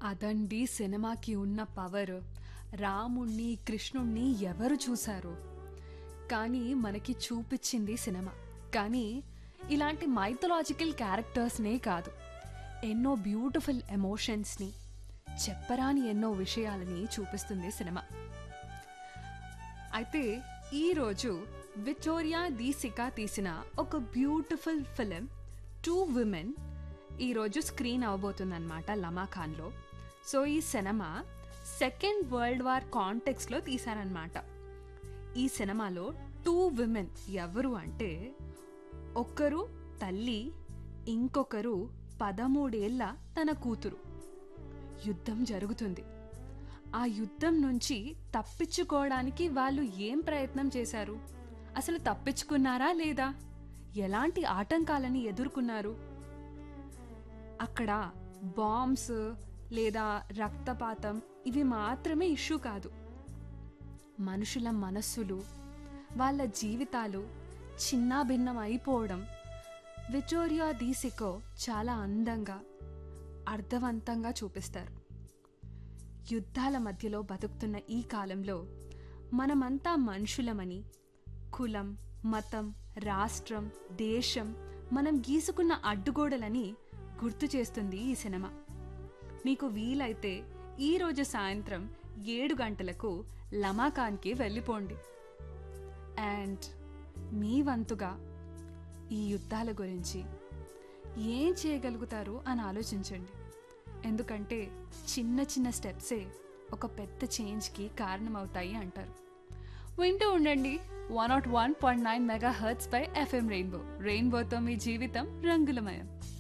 అదండి సినిమాకి ఉన్న పవర్ రాముణ్ణి కృష్ణుణ్ణి ఎవరు చూశారు కానీ మనకి చూపించింది సినిమా కానీ ఇలాంటి మైథలాజికల్ క్యారెక్టర్స్నే కాదు ఎన్నో బ్యూటిఫుల్ ఎమోషన్స్ని చెప్పరాని ఎన్నో విషయాలని చూపిస్తుంది సినిమా అయితే ఈరోజు విక్టోరియా దీసికా తీసిన ఒక బ్యూటిఫుల్ ఫిలిం టూ విమెన్ ఈరోజు స్క్రీన్ అవబోతుందన్నమాట లమాఖాన్లో సో ఈ సినిమా సెకండ్ వరల్డ్ వార్ కాంటెక్స్లో తీశారనమాట ఈ సినిమాలో టూ విమెన్ ఎవరు అంటే ఒక్కరు తల్లి ఇంకొకరు పదమూడేళ్ల తన కూతురు యుద్ధం జరుగుతుంది ఆ యుద్ధం నుంచి తప్పించుకోవడానికి వాళ్ళు ఏం ప్రయత్నం చేశారు అసలు తప్పించుకున్నారా లేదా ఎలాంటి ఆటంకాలని ఎదుర్కొన్నారు అక్కడ బాంబ్స్ లేదా రక్తపాతం ఇవి మాత్రమే ఇష్యూ కాదు మనుషుల మనస్సులు వాళ్ళ జీవితాలు చిన్నాభిన్నం అయిపోవడం విక్టోరియా దీసికో చాలా అందంగా అర్థవంతంగా చూపిస్తారు యుద్ధాల మధ్యలో బతుకుతున్న ఈ కాలంలో మనమంతా మనుషులమని కులం మతం రాష్ట్రం దేశం మనం గీసుకున్న అడ్డుగోడలని గుర్తు చేస్తుంది ఈ సినిమా మీకు వీలైతే ఈరోజు సాయంత్రం ఏడు గంటలకు లమాకాన్కి వెళ్ళిపోండి అండ్ మీ వంతుగా ఈ యుద్ధాల గురించి ఏం చేయగలుగుతారు అని ఆలోచించండి ఎందుకంటే చిన్న చిన్న స్టెప్సే ఒక పెద్ద చేంజ్కి కారణమవుతాయి అంటారు వింటూ ఉండండి one naught one point nine megahertz పై ఎఫ్ఎం రెయిన్బో రెయిన్బోతో మీ జీవితం రంగులమయం